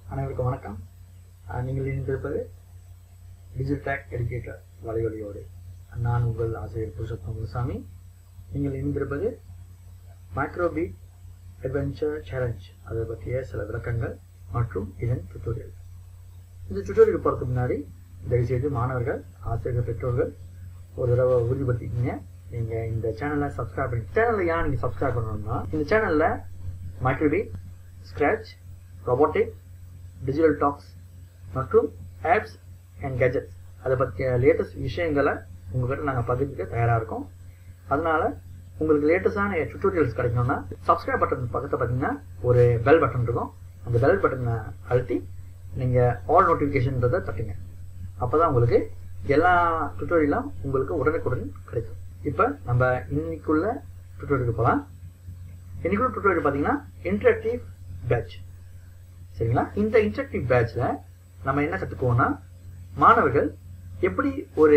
அனைவருக்கும் வணக்கம் அஹ் நீங்கள் இணைந்திருப்பது டிஜிடேக் எடுக்கேட்டர் வலைவலியோடு நான் உங்கள் ஆசிரியர் புருஷோத்தம் குருசாமி நீங்கள் இணைந்திருப்பது மைக்ரோபீட் அட்வென்ச்சர் சேலஞ்ச் அதை பற்றிய சில விளக்கங்கள் மற்றும் இதன் டுட்டோரியல் இந்த டுட்டோரியல் போகிறதுக்கு முன்னாடி தயவுசெய்து மாணவர்கள் ஆசிரியர்கள் பெற்றோர்கள் ஒரு தடவை உறுதிப்படுத்திக்கிங்க நீங்கள் இந்த சேனலை சப்ஸ்கிரைப் பண்ணி சேனலை ஏன் நீங்கள் சப்ஸ்கிரைப் பண்ணணும்னா இந்த சேனலில் microbit scratch robotic digital docs மற்றும் ஆப்ஸ் அண்ட் கேஜெட்ஸ் அதை பற்றிய லேட்டஸ்ட் விஷயங்களை உங்கள்கிட்ட நாங்கள் பகிர்ந்துக்க தயாராக இருக்கோம் அதனால உங்களுக்கு லேட்டஸ்டான டுட்டோரியல்ஸ் கிடைக்கணும்னா சப்ஸ்கிரைப் பட்டன் பக்கத்தில் பார்த்தீங்கன்னா ஒரு பெல் பட்டன் இருக்கும் அந்த பெல் பட்டனை அழுத்தி நீங்கள் ஆல் நோட்டிஃபிகேஷன்றதை தட்டுங்க அப்போ தான் உங்களுக்கு எல்லா டுட்டோரியலும் உங்களுக்கு உடனுக்குடன் கிடைக்கும் இப்போ நம்ம இன்னைக்குள்ள டுட்டோரியலுக்கு போகலாம் இன்னைக்குள்ள டுட்டோரியல் பார்த்தீங்கன்னா இன்டராக்டிவ் பேட்ச் சரிங்களா இந்த இன்டராக்டிவ் பேட்ச்ல நம்ம என்ன கற்றுக்குவோம்னா மாணவர்கள் எப்படி ஒரு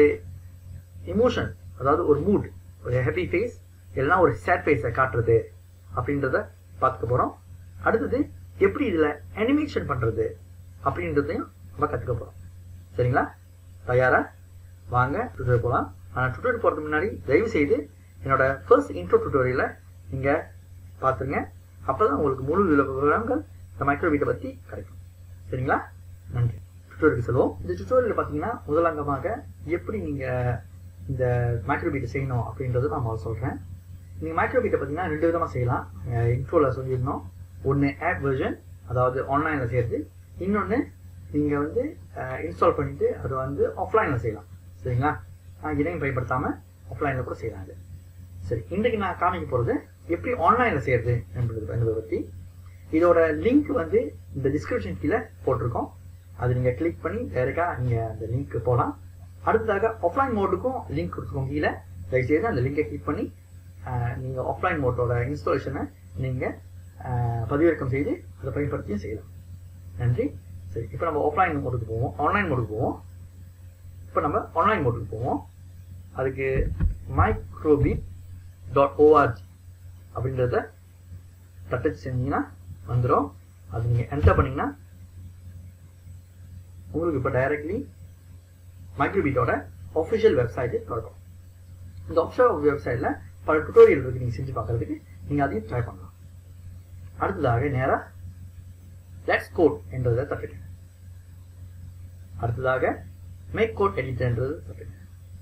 இமோஷன் அதாவது ஒரு மூட் ஒரு ஹாப்பி ஃபேஸ் இல்லைன்னா ஒரு சேட் ஃபேஸை காட்டுறது அப்படின்றத பார்த்துக்க போகிறோம் அடுத்தது எப்படி இதில் அனிமேஷன் பண்ணுறது அப்படின்றதையும் நம்ம கற்றுக்க போகிறோம் சரிங்களா தயாரா வாங்க டுட்டோரியல் போகலாம் ஆனால் டுட்டோரியல் போகிறதுக்கு முன்னாடி தயவு செய்து என்னோட ஃபர்ஸ்ட் இன்ட்ரோ டுட்டோரியலை நீங்கள் பார்த்துருங்க அப்போ தான் உங்களுக்கு முழு விவரங்கள் இந்த மைக்ரோவீட்டை பற்றி கிடைக்கும் சரிங்களா நன்றி டுட்டோரியலுக்கு செல்வோம் இந்த டுட்டோரியல் பார்த்தீங்கன்னா முதலங்கமாக எப்படி நீங்கள் இந்த மைக்ரோபீட்டை செய்யணும் அப்படின்றத நான் முதல்ல சொல்கிறேன் நீங்கள் மைக்ரோபீட்டை பார்த்தீங்கன்னா ரெண்டு விதமாக செய்யலாம் இன்ட்ரோவில் சொல்லியிருந்தோம் ஒன்று ஆப் வெர்ஷன் அதாவது ஆன்லைனில் செய்கிறது இன்னொன்று நீங்கள் வந்து இன்ஸ்டால் பண்ணிவிட்டு அது வந்து ஆஃப்லைனில் செய்யலாம் சரிங்களா இதையும் பயன்படுத்தாமல் ஆஃப்லைனில் கூட செய்யலாம் அது சரி இன்றைக்கு நான் காமிக்க போகிறது எப்படி ஆன்லைனில் செய்கிறது என்பது என்பதை பற்றி இதோட லிங்க் வந்து இந்த டிஸ்கிரிப்ஷன் கீழே போட்டிருக்கோம் அது நீங்கள் கிளிக் பண்ணி டைரெக்டாக நீங்கள் அந்த லிங்க் போகலாம் அடுத்ததாக ஆஃப்லைன் மோடுக்கும் லிங்க் கொடுத்துருக்கோம் கீழே தயவுசெய்து அந்த லிங்கை கிளிக் பண்ணி நீங்கள் ஆஃப்லைன் மோட்டோட இன்ஸ்டாலேஷனை நீங்கள் பதிவிறக்கம் செய்து அதை பயன்படுத்தியும் செய்யலாம் நன்றி சரி இப்போ நம்ம ஆஃப்லைன் மோடுக்கு போவோம் ஆன்லைன் மோடுக்கு போவோம் இப்போ நம்ம ஆன்லைன் மோடுக்கு போவோம் அதுக்கு மைக்ரோபீட் டாட் ஓஆர்ஜி அப்படின்றத தட்டச்சு செஞ்சீங்கன்னா வந்துடும் அது நீங்கள் என்டர் பண்ணிங்கன்னா உங்களுக்கு இப்போ டைரக்ட்லி மைக்ரோபீட்டோட ஒஃபிஷியல் வெப்சைட்டு திறக்கும் இந்த ஒஃபிஷியல் வெப்சைட்டில் பல டுட்டோரியல் இருக்குது நீங்கள் செஞ்சு பார்க்குறதுக்கு நீங்கள் அதையும் ட்ரை பண்ணலாம் அடுத்ததாக நேராக லெட்ஸ் கோட் என்றதை தட்டுங்க அடுத்ததாக மேக் கோட் எடிட்டர்ன்றது தட்டுங்க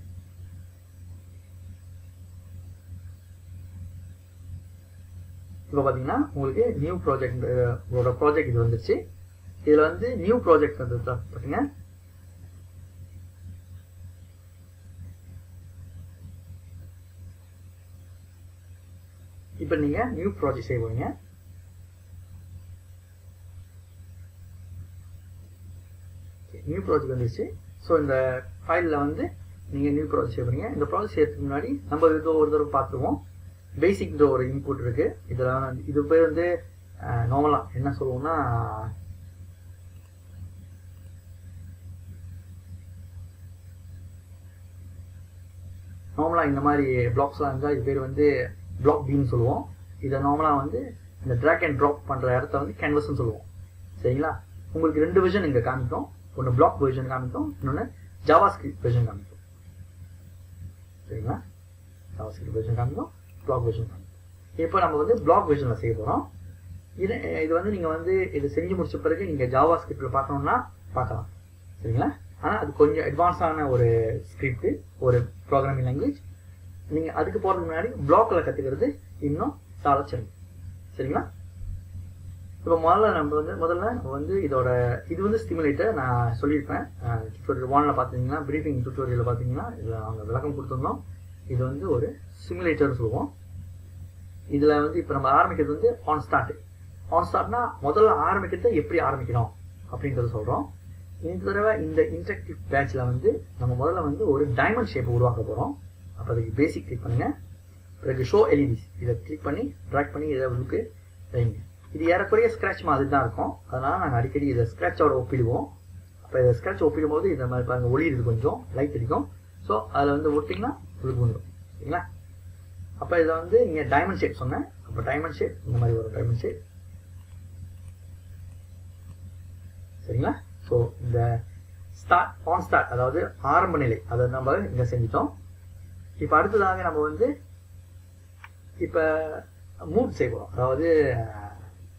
இப்போ பார்த்தீங்கன்னா உங்களுக்கு நியூ ப்ராஜெக்ட் உங்களோட ப்ராஜெக்ட் இது வந்துருச்சு இதில் வந்து நியூ ப்ராஜெக்ட் வந்து பார்த்தீங்க இப்போ நீங்கள் நியூ ப்ராஜெக்ட் செய்ய போறீங்க நியூ ப்ராஜெக்ட் வந்துருச்சு ஸோ இந்த ஃபைலில் வந்து நீங்கள் நியூ ப்ராஜெக்ட் செய்ய போறீங்க இந்த ப்ராஜெக்ட் செய்யறதுக்கு முன்னாடி நம்ம இது ஒரு தடவை பார்த்துருவோம் பேசிக்ன்ற ஒரு இன்புட் இருக்கு இதில் இது பேர் வந்து நார்மலாக என்ன சொல்லுவோம்னா நார்மலாக இந்த மாதிரி பிளாக்ஸ்லாம் இருந்தால் இது பேர் வந்து பிளாக் பீன்னு சொல்லுவோம் இதை நார்மலாக வந்து இந்த ட்ராக் அண்ட் ட்ராப் பண்ணுற இடத்த வந்து கேன்வஸ்ன்னு சொல்லுவோம் சரிங்களா உங்களுக்கு ரெண்டு வெர்ஷன் இங்கே காமிக்கும் ஒன்று பிளாக் வெர்ஷன் காமிக்கும் இன்னொன்று ஜாவா ஸ்கிரிப்ட் வெர்ஷன் காமிக்கும் சரிங்களா ஜாவா ஸ்கிரிப்ட் வெர்ஷன் காமிக்கும் பிளாக் வெர்ஷன் காமிக்கும் இப்போ நம்ம வந்து பிளாக் வெர்ஷனில் செய்ய போகிறோம் இது இது வந்து நீங்கள் வந்து இது செஞ்சு முடிச்ச பிறகு நீங்கள் ஜாவா ஸ்கிரிப்டில் பார்க்கணுன்னா பார்க்கலாம் சரிங்களா ஆனால் அது கொஞ்சம் அட்வான்ஸான ஒரு ஸ்கிரிப்ட் ஒரு ப்ரோக்ராமிங் லாங்குவேஜ் நீங்கள் அதுக்கு போகிறதுக்கு முன்னாடி பிளாக்கில் கற்றுக்கிறது இன்னும் சால சிறந்த சரிங்களா இப்போ முதல்ல நம்ம வந்து முதல்ல நம்ம வந்து இதோட இது வந்து ஸ்டிமுலேட்டர் நான் சொல்லியிருப்பேன் டுட்டோரியல் ஒனில் பார்த்தீங்கன்னா ப்ரீஃபிங் டுட்டோரியலில் பார்த்தீங்கன்னா இதில் அவங்க விளக்கம் கொடுத்துருந்தோம் இது வந்து ஒரு சிமுலேட்டர்னு சொல்லுவோம் இதில் வந்து இப்போ நம்ம ஆரம்பிக்கிறது வந்து ஆன் ஸ்டார்ட் ஆன் ஸ்டார்ட்னா முதல்ல ஆரம்பிக்கிறது எப்படி ஆரம்பிக்கணும் அப்படின்றத சொல்கிறோம் இந்த தடவை இந்த இன்டராக்டிவ் பேட்சில் வந்து நம்ம முதல்ல வந்து ஒரு டைமண்ட் ஷேப் உருவாக்க போகிறோம் அப்போ அதுக்கு பேசிக் கிளிக் பண்ணுங்கள் பிறகு ஷோ எல்இடிஸ் இதை கிளிக் பண்ணி ட்ராக் பண்ணி இதை உங்களுக்கு வைங்க இது ஏறக்குறைய ஸ்க்ராட்ச் மாதிரி தான் இருக்கும் அதனால் நாங்கள் அடிக்கடி இதை ஸ்க்ராட்சோட ஒப்பிடுவோம் அப்போ இதை ஸ்க்ராட்ச் ஒப்பிடும்போது இந்த மாதிரி பாருங்கள் ஒளி இருக்குது கொஞ்சம் லைட் அடிக்கும் ஸோ அதில் வந்து ஒட்டிங்கன்னா உங்களுக்கு வந்துடும் சரிங்களா அப்போ இதை வந்து நீங்கள் டைமண்ட் ஷேப் சொன்னேன் அப்போ டைமண்ட் ஷேப் இந்த மாதிரி வரும் டைமண்ட் ஷேப் சரிங்களா ஸோ இந்த ஸ்டார்ட் ஆன் ஸ்டார்ட் அதாவது ஆரம்ப நிலை அதை நம்ம இங்கே செஞ்சிட்டோம் இப்போ அடுத்ததாக நம்ம வந்து இப்போ மூட் செய்ய போகிறோம் அதாவது அஹ்,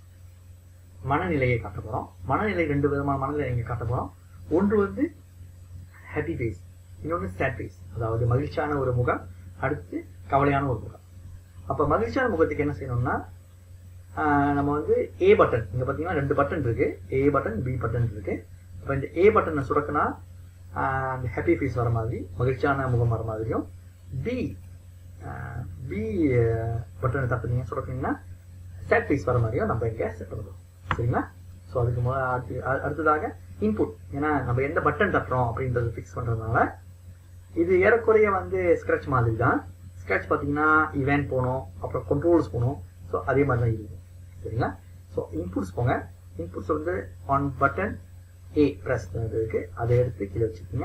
மனநிலையை காட்ட போகிறோம் மனநிலை ரெண்டு விதமான மனநிலை இங்கே காட்ட போகிறோம் ஒன்று வந்து ஹாப்பி ஃபேஸ் இன்னொன்று சேட் ஃபேஸ் அதாவது மகிழ்ச்சியான ஒரு முகம் அடுத்து கவலையான ஒரு முகம் அப்போ மகிழ்ச்சியான முகத்துக்கு என்ன செய்யணும்னா ஆஹ், நம்ம வந்து ஏ பட்டன் இங்கே பார்த்தீங்கன்னா ரெண்டு பட்டன் இருக்கு ஏ பட்டன் பி பட்டன் இருக்கு அப்போ இந்த ஏ பட்டனை சுடக்குனா ஆஹ், அந்த ஹாப்பி ஃபேஸ் வர மாதிரி மகிழ்ச்சியான முகம் வர மாதிரியும் பி பி பட்டனை தட்டுனீங்க சுடக்குனீங்கன்னா சேட் ஃபேஸ் வர மாதிரியும் நம்ம இங்கே செட் பண்ணுறோம் சரிங்களா ஸோ அதுக்கு மொ அடுத்து அ- அடுத்ததாக இன்புட் ஏன்னா நம்ம எந்த பட்டன் தட்டுறோம் அப்படின்றத ஃபிக்ஸ் பண்ணுறதுனால இது ஏறக்குறைய வந்து ஸ்க்ராட்ச் மாதிரி தான் ஸ்க்ராட்ச் பார்த்தீங்கன்னா இவெண்ட் போகணும் அப்புறம் கண்ட்ரோல்ஸ் போகணும் ஸோ அதே மாதிரி தான் இருக்கும் சரிங்களா ஸோ இன்புட்ஸ் போங்க இன்புட்ஸ் வந்து ஆன் பட்டன் ஏ ப்ரெஸ் இருக்கு அதை எடுத்து கீழே வச்சுக்கோங்க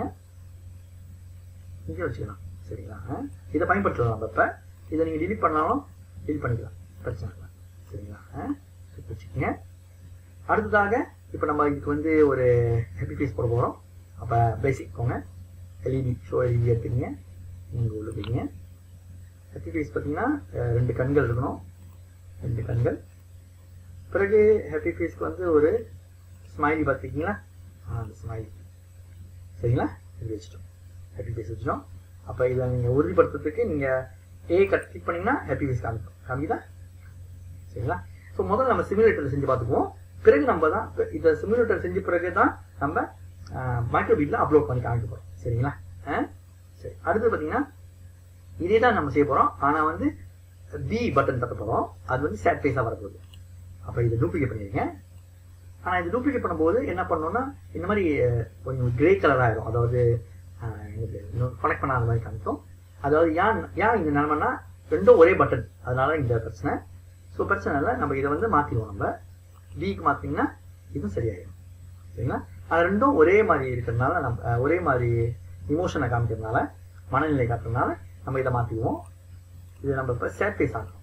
இங்கே வச்சுக்கலாம் சரிங்களா ஆ? இதை பயன்படுத்தலாம் நம்ம இப்போ இதை நீங்கள் delete பண்ணாலும் delete பண்ணிக்கலாம் பிரச்சனை இல்லை சரிங்களா ஆ? இப்ப வச்சுக்கோங்க அடுத்ததாக இப்போ நம்ம இதுக்கு வந்து ஒரு ஹெப்பி ஃபேஸ் போட போகிறோம் அப்போ பேசிக் போங்க எல்இடி ஷோ எல்இடி எடுத்துக்கங்க நீங்கள் உள்ள போய்ங்க ஹெப்பி ஃபேஸ் பார்த்தீங்கன்னா அஹ், ரெண்டு கண்கள் இருக்கணும் ரெண்டு கண்கள் பிறகு ஹெப்பி ஃபேஸ்க்கு வந்து ஒரு ஸ்மைலி பார்த்துருக்கீங்களா ஆ அந்த ஸ்மைலி சரிங்களா இது வச்சுட்டோம் ஹெப்பி ஃபேஸ் வச்சிட்டோம் அப்போ இதை நீங்கள் உறுதிப்படுத்துறதுக்கு நீங்கள் ஏ கட் கிளிக் பண்ணிங்கன்னா ஹெப்பி ஃபேஸ் காமிக்கும் காமிக்குதா சரிங்களா ஸோ முதல்ல நம்ம சிமுலேட்டர் செஞ்சு பார்த்துக்குவோம் பிறகு நம்ம தான் இதை சிமுலேட்டர் செஞ்ச பிறகு தான் நம்ம மைக்ரோபீட்டில் அப்லோட் பண்ணி காமிக்க போகிறோம் சரிங்களா ஆ? சரி அடுத்து பார்த்தீங்கன்னா இதே தான் நம்ம செய்ய போகிறோம் ஆனால் வந்து பி பட்டன் தட்ட போகிறோம் அது வந்து சேட் ஃபேஸாக வரப்போகுது அப்போ இதை டூப்ளிகேட் பண்ணிடுங்க ஆனால் இது டூப்ளிகேட் பண்ணும்போது என்ன பண்ணணும்னா இந்த மாதிரி அஹ், கொஞ்சம் கிரே கலர் ஆயிரும் அதாவது அஹ், எனக்கு இன்னும் கனெக்ட் பண்ணாத மாதிரி காமிக்கும் அதாவது ஏன் ஏன் இந்த நிலமைனா ரெண்டும் ஒரே பட்டன் அதனால இந்த பிரச்சனை ஸோ பிரச்சனை இல்லை நம்ம இதை வந்து மாற்றிடுவோம் நம்ம பிக்கு மாற்றிங்கன்னா இதுவும் சரியாயிடும் சரிங்களா அது ரெண்டும் ஒரே மாதிரி இருக்கிறதுனால நம்ம அஹ், ஒரே மாதிரி இமோஷனை காமிக்கிறதுனால மனநிலை காட்டுறதுனால நம்ம இதை மாற்றிடுவோம் இது நம்ம இப்போ சேட் ஃபேஸ் ஆகணும்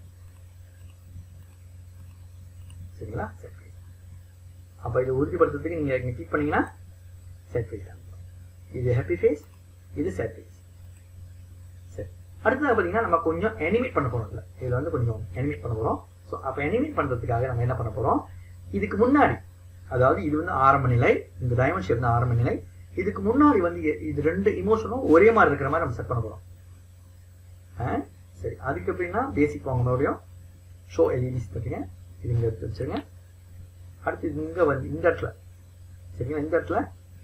சரிங்களா சேட் ஃபேஸ் அப்போ இதை உறுதிப்படுத்துறதுக்கு நீங்கள் இங்கே கிளிக் பண்ணீங்கன்னா சேட் ஃபேஸ் ஆகும் இது ஹாப்பி ஃபேஸ் இது சேட் ஃபேஸ் சரி அடுத்தது பார்த்தீங்கன்னா நம்ம கொஞ்சம் எனிமேட் பண்ண போகிறோம் இல்லை இதில் வந்து கொஞ்சம் எனிமேட் பண்ண போகிறோம் ஸோ அப்போ எனிமேட் பண்ணுறதுக்காக நம்ம என்ன பண்ண போகிறோம் இதுக்கு முன்னாடி அதாவது இது வந்து ஆரம்ப நிலை இந்த டைமண்ட் ஷேப் வந்து ஆரம்ப நிலை இதுக்கு முன்னாடி வந்து இ- இது ரெண்டு இமோஷனும் ஒரே மாதிரி இருக்கிற மாதிரி நம்ம செட் பண்ண போகிறோம் சரி அதுக்கு எப்படின்னா பேசிக் வாங்க மறுபடியும் ஷோ எல்இடிஸ் பார்த்தீங்க இது இங்கே எடுத்து வச்சுருங்க அடுத்து இங்கே வந்து இந்த இடத்துல சரிங்களா இந்த இடத்துல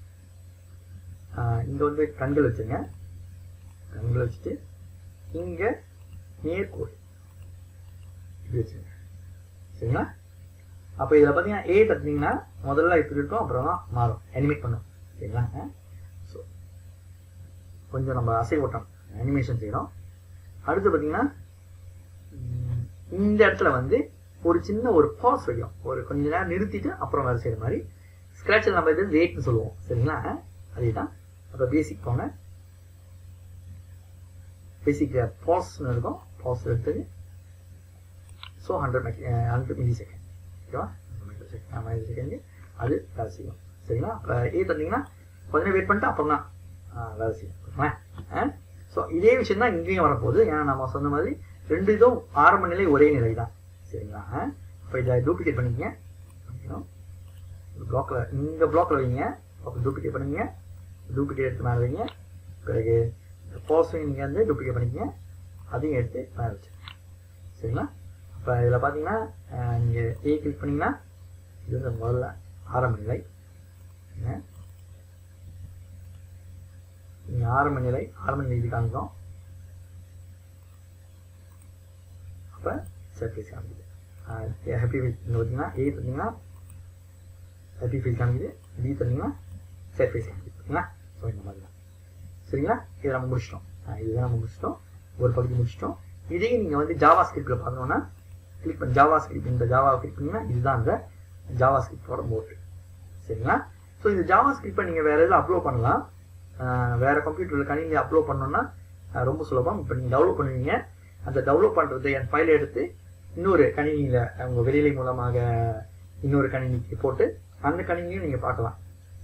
இங்கே வந்து கண்கள் வச்சுருங்க கண்கள் வச்சுட்டு இங்கே நேர்கோடு இப்படி வச்சுருங்க சரிங்களா அப்போ இதில் பார்த்தீங்கன்னா ஏ தட்டினீங்கன்னா முதல்ல இப்படி இருக்கும் அப்புறம் தான் மாறும் அனிமேட் பண்ணும் சரிங்களா ஸோ கொஞ்சம் நம்ம அசை ஓட்டம் அனிமேஷன் செய்கிறோம் அடுத்து பார்த்தீங்கன்னா ம், இந்த இடத்துல வந்து ஒரு சின்ன ஒரு பாஸ் வைக்கும் ஒரு கொஞ்ச நேரம் நிறுத்திட்டு அப்புறம் வேலை செய்கிற மாதிரி ஸ்க்ராட்சில் நம்ம இது ரேட்னு சொல்லுவோம் சரிங்களா அதே தான் அப்போ பேசிக் போங்க பேசிக் பாஸ்னு இருக்கும் பாஸ் எடுத்தது so hundred mic hundred millisecond ஓகேவா மில்லி செகண்ட் அது வேலை செய்யும் சரிங்களா இப்போ ஏ தந்தீங்கன்னா கொஞ்ச நேரம் வெயிட் பண்ணிட்டு அப்புறம் தான் ஆ, வேலை செய்யும் ஓகேங்களா ஸோ இதே விஷயம் தான் இங்கேயும் வரப்போகுது ஏன்னா நம்ம சொன்ன மாதிரி ரெண்டு இதுவும் ஆரம்ப நிலை ஒரே நிலை தான் சரிங்களா இப்போ இதை டூப்ளிகேட் பண்ணிக்கங்க பிளாக்ல இந்த பிளாக்ல வைங்க அப்புறம் டூப்ளிகேட் பண்ணுங்க டூப்ளிகேட் எடுத்து மேலே வைங்க பிறகு பாஸையும் நீங்கள் வந்து டூப்ளிகேட் பண்ணிக்கங்க அதையும் எடுத்து மேலே வச்சு சரிங்களா இப்போ இதில் பார்த்தீங்கன்னா நீங்கள் ஏ கிளிக் பண்ணீங்கன்னா இது வந்து முதல்ல ஆரம்ப நிலை நீங்கள் ஆரம்ப நிலை ஆரம்ப நிலை இது காமிக்கும் அப்போ சர்ஃபேஸ் காமிக்குது ஹாப்பி ஃபீல் இங்கே பார்த்தீங்கன்னா ஏ பார்த்தீங்கன்னா ஹாப்பி ஃபீல் காமிக்குது பி பார்த்தீங்கன்னா சர்ஃபேஸ் காமிக்குது ஓகேங்களா ஸோ இந்த மாதிரி தான் சரிங்களா இதை நம்ம முடிச்சிட்டோம் ஆ, இதுதான் நம்ம முடிச்சிட்டோம் ஒரு பகுதி முடிச்சிட்டோம் இதையும் நீங்கள் வந்து ஜாவா ஸ்கிரிப்டில் பார்க்கணுன்னா கிளிக் பண்ணி ஜாவா ஸ்கிரிப்ட் இந்த ஜாவா கிளிக் பண்ணீங்கன்னா இதுதான் அந்த ஜாவா ஸ்கிரிப்டோட மோட் சரிங்களா ஸோ இந்த ஜாவா ஸ்கிரிப்டை நீங்கள் வேறு எதில் அப்லோட் பண்ணலாம் ஆஹ் வேற கம்ப்யூட்டரில் கணினியில் அப்லோட் பண்ணோம்னா ஆஹ் ரொம்ப சுலபம் இப்போ நீங்கள் டவுன்லோட் பண்ணுவீங்க அந்த டவுன்லோட் பண்ணுறது என் ஃபைலை எடுத்து இன்னொரு கணினியில் உங்கள் வெளியிலை மூலமாக இன்னொரு கணினிக்கு போட்டு அந்த கணினியும் நீங்கள் பார்க்கலாம்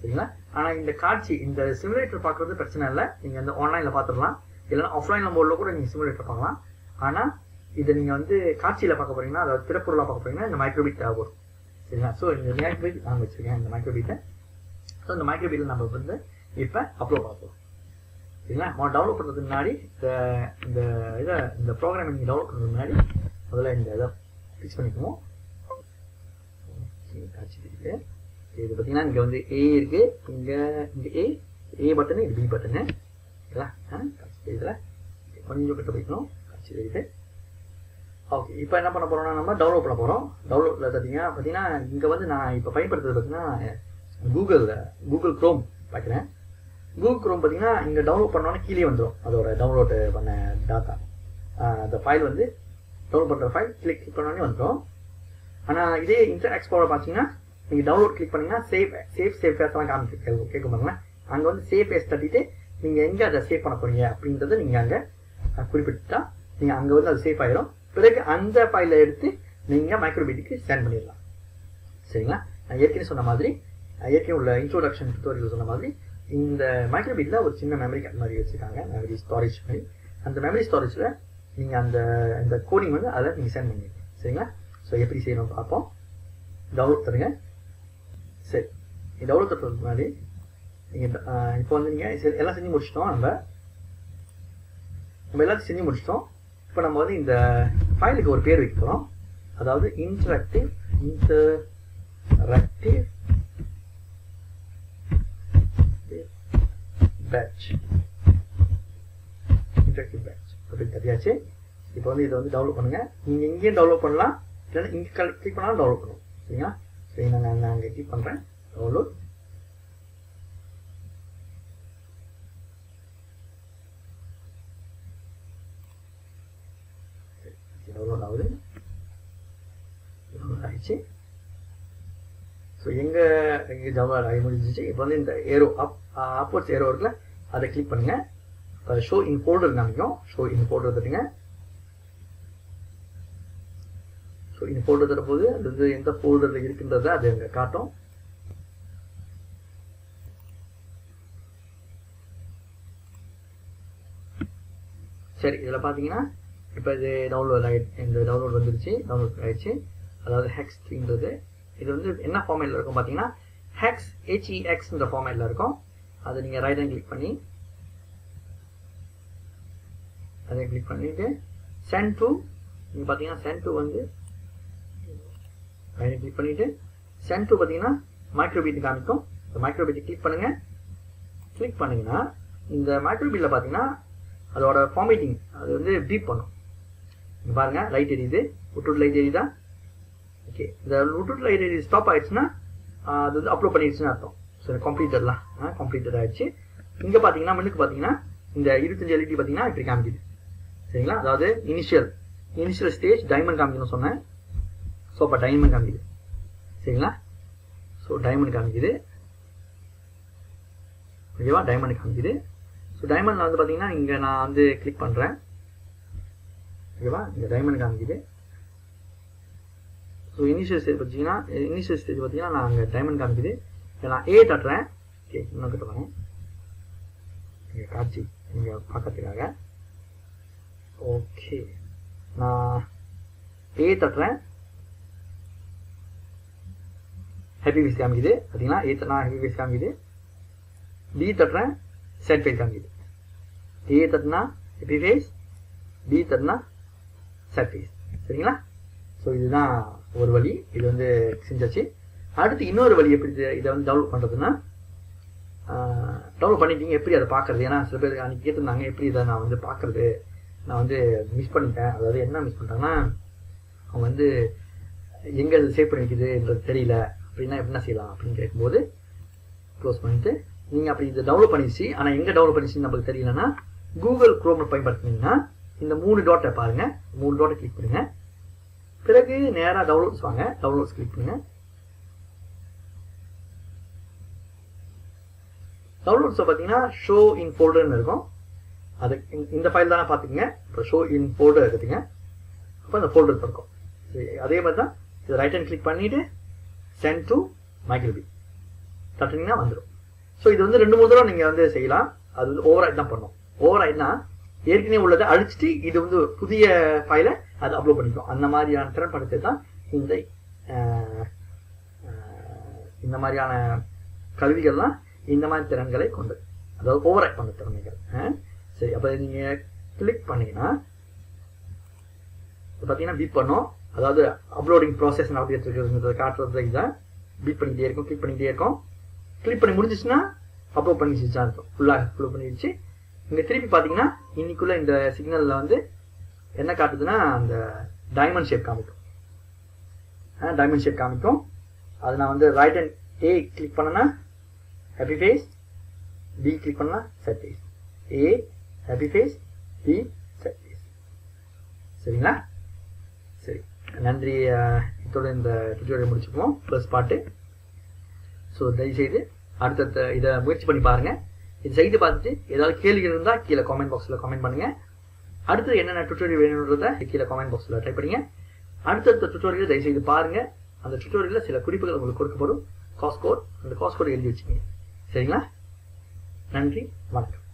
சரிங்களா ஆனால் இந்த காட்சி இந்த சிமுலேட்டர் பார்க்குறது பிரச்சனை இல்லை நீங்கள் வந்து ஆன்லைனில் பார்த்துடலாம் இல்லைன்னா ஆஃப்லைனில் மோடில் கூட நீங்கள் சிமுலேட்டர் பார்க்கலாம் ஆனால் இதை நீங்கள் வந்து காட்சியில் பார்க்க போறீங்கன்னா அதாவது திறப்பொருளாக பார்க்க போறீங்கன்னா இந்த மைக்ரோபீட் தேவைப்படும் சரிங்களா ஸோ இந்த மைக்ரோபீட் நான் வச்சுருக்கேன் இந்த மைக்ரோபீட்டை ஸோ இந்த மைக்ரோபீட்டில் நம்ம வந்து இப்போ அப்லோட் பண்ண போகிறோம் சரிங்களா நம்ம டவுன்லோட் பண்ணுறதுக்கு முன்னாடி இந்த இந்த இதை இந்த ப்ரோக்ராம் நீங்கள் டவுன்லோட் பண்ணுறதுக்கு முன்னாடி முதல்ல இந்த இதை ஃபிக்ஸ் பண்ணிக்குவோம் Okay, காட்சி இருக்குது இது பார்த்தீங்கன்னா இங்கே வந்து ஏ இருக்கு இங்கே இங்கே ஏ ஏ பட்டனு இது பி பட்டனு ஓகேங்களா காட்சி தெரியுதுல கொஞ்சம் கிட்ட போய்க்கணும் காட்சி தெரியுது ஓகே இப்போ என்ன பண்ண போறோம்னா நம்ம டவுன்லோட் பண்ண போகிறோம் டவுன்லோடில் பார்த்தீங்கன்னா பார்த்தீங்கன்னா இங்கே வந்து நான் இப்போ பயன்படுத்துறது பார்த்தீங்கன்னா கூகுளில் கூகுள் க்ரோம் பார்க்குறேன் கூகுள் க்ரோம் பார்த்தீங்கன்னா இங்கே டவுன்லோட் பண்ணோன்னே கீழே வந்துடும் அதோட டவுன்லோடு பண்ண டாட்டா அந்த ஃபைல் வந்து டவுன்லோட் பண்ணுற ஃபைல் கிளிக் கிளிக் பண்ணோடனே வந்துடும் ஆனால் இதே இன்டர் எக்ஸ்ப்ளோரர் பார்த்தீங்கன்னா நீங்கள் டவுன்லோட் கிளிக் பண்ணீங்கன்னா சேவ் சேஃப் சேஃப் பேஸ்லாம் காமிச்சு கேட்கும் கேட்கும் பாருங்களேன் அங்கே வந்து சேவ் பேஸ் தட்டிட்டு நீங்கள் எங்கே அதை சேவ் பண்ண போறீங்க அப்படின்றத நீங்கள் அங்கே குறிப்பிட்டா நீங்கள் அங்கே வந்து அது சேஃப் ஆயிரும் பிறகு அந்த ஃபைலை எடுத்து நீங்கள் மைக்ரோபீட்டுக்கு சென்ட் பண்ணிடலாம் சரிங்களா நான் ஏற்கனவே சொன்ன மாதிரி நான் ஏற்கனவே உள்ள இன்ட்ரோடக்ஷன் டுட்டோரியல் சொன்ன மாதிரி இந்த மைக்ரோபீட்டில் ஒரு சின்ன மெமரி கார்டு மாதிரி வச்சுருக்காங்க மெமரி ஸ்டோரேஜ் மாதிரி அந்த மெமரி ஸ்டோரேஜில் நீங்கள் அந்த இந்த கோடிங் வந்து அதை நீங்கள் சென்ட் பண்ணிடுங்க சரிங்களா ஸோ எப்படி செய்யணும் பார்ப்போம் டவுன்லோட் தருங்க சரி டவுன்லோட் தரதுக்கு முன்னாடி நீங்கள் இப்போ வந்து நீங்கள் எல்லாம் செஞ்சு முடிச்சிட்டோம் நம்ம நம்ம எல்லாத்தையும் செஞ்சு முடிச்சிட்டோம் இப்போ நம்ம வந்து இந்த ஃபைலுக்கு ஒரு பேர் வைக்க போகிறோம் அதாவது interactive interactive patch interactive patch அப்படின்னு தெரியாச்சு இப்போ வந்து இதை வந்து டவுன்லோட் பண்ணுங்கள் நீங்கள் இங்கேயும் டவுன்லோட் பண்ணலாம் இல்லைன்னா இங்கே கிளிக் பண்ணாலும் டவுன்லோட் பண்ணுவோம் சரிங்களா சரி நான் நான் அங்கே கிளிக் பண்ணுறேன் டவுன்லோட் டவுன்லோட் ஆகுது டவுன்லோட் ஆகிடுச்சு ஸோ எங்கே எங்கே டவுன்லோட் ஆகி முடிஞ்சிச்சு இப்போ வந்து இந்த ஏரோ அப் அப்வர்ட்ஸ் ஏரோ இருக்குல்ல அதை கிளிக் பண்ணுங்கள் ஷோ இன் ஃபோல்டர் காமிக்கும் ஷோ இன் ஃபோல்டர் தட்டுங்க ஸோ இந்த ஃபோல்டர் தரும்போது அது எந்த ஃபோல்டரில் இருக்குன்றதை அது அங்கே காட்டும் சரி இதில் பார்த்தீங்கன்னா இப்போ இது டவுன்லோட் ஆகிடுச்சு இந்த டவுன்லோட் வந்துருச்சு டவுன்லோட் ஆகிடுச்சு அதாவது ஹெக்ஸ்ன்றது இது வந்து என்ன ஃபார்மேட்டில் இருக்கும் பார்த்தீங்கன்னா ஹெக்ஸ் ஹெச்இஎக்ஸ்ன்ற ஃபார்மேட்டில் இருக்கும் அதை நீங்கள் ரைட் ஹேண்ட் கிளிக் பண்ணி அதை கிளிக் பண்ணிவிட்டு சென்ட் டு நீங்கள் பார்த்தீங்கன்னா சென்ட் டு வந்து ரைட் கிளிக் பண்ணிவிட்டு சென்ட் டு பார்த்தீங்கன்னா மைக்ரோபீட் காமிக்கும் இந்த மைக்ரோபீட்டை கிளிக் பண்ணுங்கள் கிளிக் பண்ணிங்கன்னா இந்த மைக்ரோபீட்டில் பார்த்தீங்கன்னா அதோட ஃபார்மேட்டிங் அது வந்து பீப் பண்ணும் இங்கே பாருங்கள் லைட் எரியுது விட்டுட் லைட் எரியுதா ஓகே இந்த விட்டுட் லைட் எரியுது ஸ்டாப் ஆயிடுச்சுன்னா அது வந்து அப்லோட் பண்ணிடுச்சுன்னு அர்த்தம் ஸோ கம்ப்ளீட்டட்லாம் கம்ப்ளீட்டட் ஆயிடுச்சு இங்கே பார்த்தீங்கன்னா முன்னுக்கு பார்த்தீங்கன்னா இந்த இருபத்தஞ்சு எல்இடி பார்த்தீங்கன்னா இப்படி காமிக்குது சரிங்களா அதாவது இனிஷியல் இனிஷியல் ஸ்டேஜ் டைமண்ட் காமிக்கணும்னு சொன்னேன் ஸோ அப்போ டைமண்ட் காமிக்குது சரிங்களா ஸோ டைமண்ட் காமிக்குது ஓகேவா டைமண்ட் காமிக்குது ஸோ டைமண்டில் வந்து பார்த்தீங்கன்னா இங்கே நான் வந்து கிளிக் பண்ணுறேன் ஓகேவா இங்கே டைமண்ட் காமிக்குது ஸோ இனிஷியல் ஸ்டேஜ் பார்த்தீங்கன்னா இனிஷியல் ஸ்டேஜ் பார்த்தீங்கன்னா நான் அங்கே டைமண்ட் காமிக்குது இங்கே நான் ஏ தட்டுறேன் ஓகே இன்னும் கிட்ட வரேன் இங்கே காட்சி இங்கே பார்க்கறதுக்காக ஓகே நான் ஏ தட்டுறேன் ஹெப்பி ஃபேஸ் காமிக்குது பார்த்தீங்கன்னா ஏ தட்டினா ஹெப்பி ஃபேஸ் காமிக்குது பி தட்டுறேன் செட் ஃபேஸ் காமிக்குது ஏ தட்டினா ஹெப்பி ஃபேஸ் பி தட்டினா செட் ஃபேஸ் சரிங்களா ஸோ இதுதான் ஒரு வழி இது வந்து செஞ்சாச்சு அடுத்து இன்னொரு வழி எப்படி இதை வந்து டெவலப் பண்ணுறதுன்னா டெவலப் பண்ணிட்டீங்க எப்படி அதை பார்க்குறது ஏன்னா சில பேர் அன்றைக்கி கேட்டிருந்தாங்க எப்படி இதை நான் வந்து பார்க்குறது நான் வந்து மிஸ் பண்ணிட்டேன் அதாவது என்ன மிஸ் பண்ணிட்டேன்னா அவங்க வந்து எங்கே அது சேவ் பண்ணி வைக்குதுன்றது தெரியல அப்படின்னா என்ன செய்யலாம் அப்படின்னு கேட்கும்போது க்ளோஸ் பண்ணிட்டு நீங்கள் அப்படி இதை டவுன்லோட் பண்ணிச்சு ஆனால் எங்கே டவுன்லோட் பண்ணிச்சு நம்மளுக்கு தெரியலன்னா கூகுள் குரோமில் பயன்படுத்தினீங்கன்னா இந்த மூணு டாட்டை பாருங்கள் மூணு டாட்டை கிளிக் பண்ணுங்க பிறகு நேராக டவுன்லோட்ஸ் வாங்க டவுன்லோட்ஸ் கிளிக் பண்ணுங்க டவுன்லோட்ஸை பார்த்தீங்கன்னா ஷோ இன் ஃபோல்டர்னு இருக்கும் அது இந்த ஃபைல் தானே பார்த்துக்குங்க இப்போ ஷோ இன் ஃபோல்டர் எடுத்துங்க அப்போ அந்த ஃபோல்டர் திறக்கும் சரி அதே மாதிரி தான் இதை ரைட் ஹேண்ட் கிளிக் பண்ணிவிட்டு சென்ட் டு மைக்ரோபி தட்டினீங்கன்னா வந்துடும் ஸோ இது வந்து ரெண்டு மூணு தடவை நீங்கள் வந்து செய்யலாம் அது வந்து ஓவர் தான் பண்ணும் ஓவர் ஆயிட்னா ஏற்கனவே உள்ளதை அழிச்சிட்டு இது வந்து புதிய ஃபைலை அது அப்லோட் பண்ணிக்கும் அந்த மாதிரியான திறன் படத்தை தான் இந்த அஹ், அஹ், இந்த மாதிரியான கல்விகள்லாம் இந்த மாதிரி திறன்களை கொண்டது அதாவது ஓவர் பண்ண திறமைகள் அஹ். சரி அப்போ நீங்கள் கிளிக் பண்ணீங்கன்னா இப்போ பார்த்தீங்கன்னா பீட் பண்ணோம் அதாவது அப்லோடிங் ப்ராசஸ் நடத்திட்டு இருக்கிறது காட்டுறது இதுதான் பீட் பண்ணிக்கிட்டே இருக்கும் கிளிக் பண்ணிக்கிட்டே இருக்கும் கிளிக் பண்ணி முடிஞ்சிச்சுன்னா அப்லோட் பண்ணிச்சுன்னு இருக்கும் ஃபுல்லாக அப்லோட் பண்ணிடுச்சு இங்கே திருப்பி பார்த்தீங்கன்னா இன்னைக்குள்ள இந்த சிக்னலில் வந்து என்ன காட்டுதுன்னா அந்த டைமண்ட் ஷேப் காமிக்கும் டைமண்ட் ஷேப் காமிக்கும் அது நான் வந்து ரைட் அண்ட் ஏ கிளிக் பண்ணேன்னா ஹாப்பி ஃபேஸ் பி கிளிக் பண்ணா sad face A happy face B sad face சரிங்களா சரி நன்றி அஹ், இதோட இந்த டுட்டோரியல் முடிச்சுக்குவோம் ப்ளஸ் பாட்டு ஸோ தயவுசெய்து அடுத்தடுத்த இதை முயற்சி பண்ணி பாருங்க இது செய்து பார்த்துட்டு ஏதாவது கேள்விகள் இருந்தால் கீழே காமெண்ட் பாக்ஸில் காமெண்ட் பண்ணுங்க அடுத்து என்னென்ன டுட்டோரியல் வேணுன்றத கீழே காமெண்ட் பாக்ஸில் டைப் பண்ணுங்க அடுத்தடுத்த டுட்டோரியல் தயவுசெய்து பாருங்க அந்த டுட்டோரியலில் சில குறிப்புகள் உங்களுக்கு கொடுக்கப்படும் காஸ் கோட் அந்த காஸ் கோட் எழுதி வச்சுக்கோங்க சரிங்களா நன்றி வணக்கம்